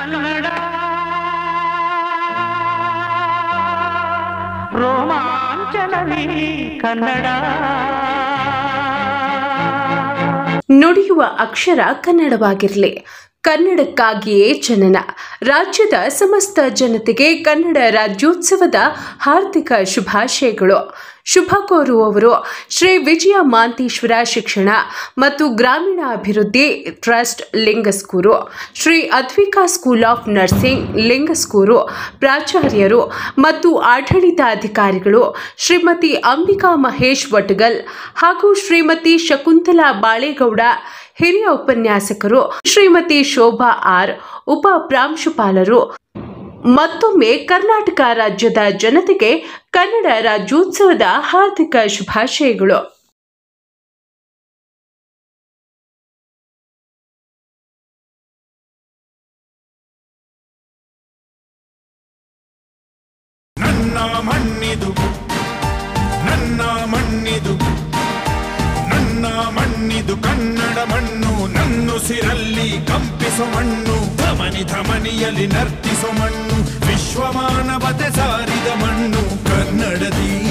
ಕನ್ನಡ ರೋಮಾಂಚನವೇ ಕನ್ನಡ ನುಡಿಯುವ ಅಕ್ಷರ ಕನ್ನಡವಾಗಿರಲಿ ಕನ್ನಡಕ್ಕಾಗಿಯೇ ಜನನ ರಾಜ್ಯದ ಸಮಸ್ತ ಜನತೆಗೆ ಕನ್ನಡ ರಾಜ್ಯೋತ್ಸವದ ಹಾರ್ದಿಕ ಶುಭಾಶಯಗಳು ಶುಭ ಕೋರುವವರು ಶ್ರೀ ವಿಜಯ ಮಾಂತೇಶ್ವರ ಶಿಕ್ಷಣ ಮತ್ತು ಗ್ರಾಮೀಣಾಭಿವೃದ್ಧಿ trust Lingsugur Shri Advika school of nursing Lingsugur ಪ್ರಾಚಾರ್ಯರು ಮತ್ತು ಆಡಳಿತಾಧಿಕಾರಿಗಳು ಶ್ರೀಮತಿ ಅಂಬಿಕಾ ಮಹೇಶ್ ವಟಗಲ್ ಹಾಗೂ ಶ್ರೀಮತಿ ಶಕುಂತಲಾ ಬಾಳೇಗೌಡ ಹಿರಿಯ ಉಪನ್ಯಾಸಕರು ಶ್ರೀಮತಿ ಶೋಭಾ ಆರ್ ಉಪ ಪ್ರಾಂಶುಪಾಲರು ಮತ್ತೊಮ್ಮೆ ಕರ್ನಾಟಕ ರಾಜ್ಯದ ಜನತೆಗೆ ಕನ್ನಡ ರಾಜ್ಯೋತ್ಸವದ ಹಾರ್ದಿಕ ಶುಭಾಶಯಗಳು ನನ್ನ ಮಣ್ಣಿದು ನನ್ನ ಮಣ್ಣಿದು ನನ್ನ ಮಣ್ಣಿದು ಕನ್ನಡ ಮಣ್ಣು ನನ್ನುಸಿರಲ್ಲಿ ಕಂಪಿಸೋ ಮಣ್ಣು ಧಮನಿ ಧಮನಿಯಲ್ಲಿ ನರ್ತಿಸೋ ಮಣ್ಣು ವಿಶ್ವಮಾನವತೆ ಸಾರಿದ ಮಣ್ಣು ಕನ್ನಡದಿ